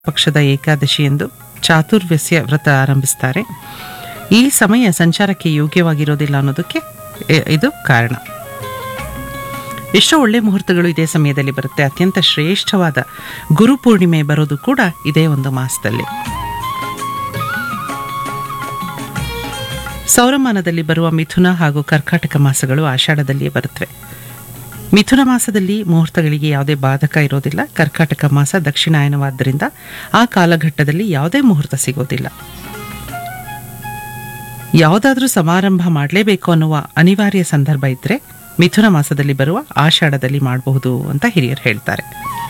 ಪಕ್ಷದ ಏಕಾದಶಿ ಎಂದು ಚಾತುರ್ವ್ಯಸ್ಯ ವ್ರತ ಆರಂಭಿಸ್ತಾರೆ ಈ ಸಮಯ ಸಂಚಾರಕ್ಕೆ ಯೋಗ್ಯವಾಗಿರೋದಿಲ್ಲ ಅನ್ನೋದಕ್ಕೆ ಇ- ಇದು ಕಾರಣ ಎಷ್ಟೋ ಒಳ್ಳೆ ಮುಹೂರ್ತಗಳು ಇದೇ ಸಮಯದಲ್ಲಿ ಬರುತ್ತೆ ಅತ್ಯಂತ ಶ್ರೇಷ್ಠವಾದ ಗುರುಪೂರ್ಣಿಮೆ ಬರೋದು ಕೂಡ ಇದೇ ಒಂದು ಮಾಸದಲ್ಲಿ ಸೌರಮಾನದಲ್ಲಿ ಬರುವ ಮಿಥುನ ಹಾಗೂ ಕರ್ಕಾಟಕ ಮಾಸಗಳು ಆಷಾಢದಲ್ಲಿಯೇ ಬರುತ್ತವೆ ಮಿಥುನ ಮಾಸದಲ್ಲಿ ಮುಹೂರ್ತಗಳಿಗೆ ಯಾವುದೇ ಬಾಧಕ ಇರೋದಿಲ್ಲ ಕರ್ಕಾಟಕ ಮಾಸ ದಕ್ಷಿಣಾಯನವಾದ್ದರಿಂದ ಆ ಕಾಲಘಟ್ಟದಲ್ಲಿ ಯಾವುದೇ ಮುಹೂರ್ತ ಸಿಗೋದಿಲ್ಲ ಯಾವುದಾದ್ರೂ ಸಮಾರಂಭ ಮಾಡಲೇಬೇಕು ಅನ್ನುವ ಅನಿವಾರ್ಯ ಸಂದರ್ಭ ಇದ್ದರೆ ಮಿಥುನ ಮಾಸದಲ್ಲಿ ಬರುವ ಆಷಾಢದಲ್ಲಿ ಮಾಡಬಹುದು ಅಂತ ಹಿರಿಯರು ಹೇಳ್ತಾರೆ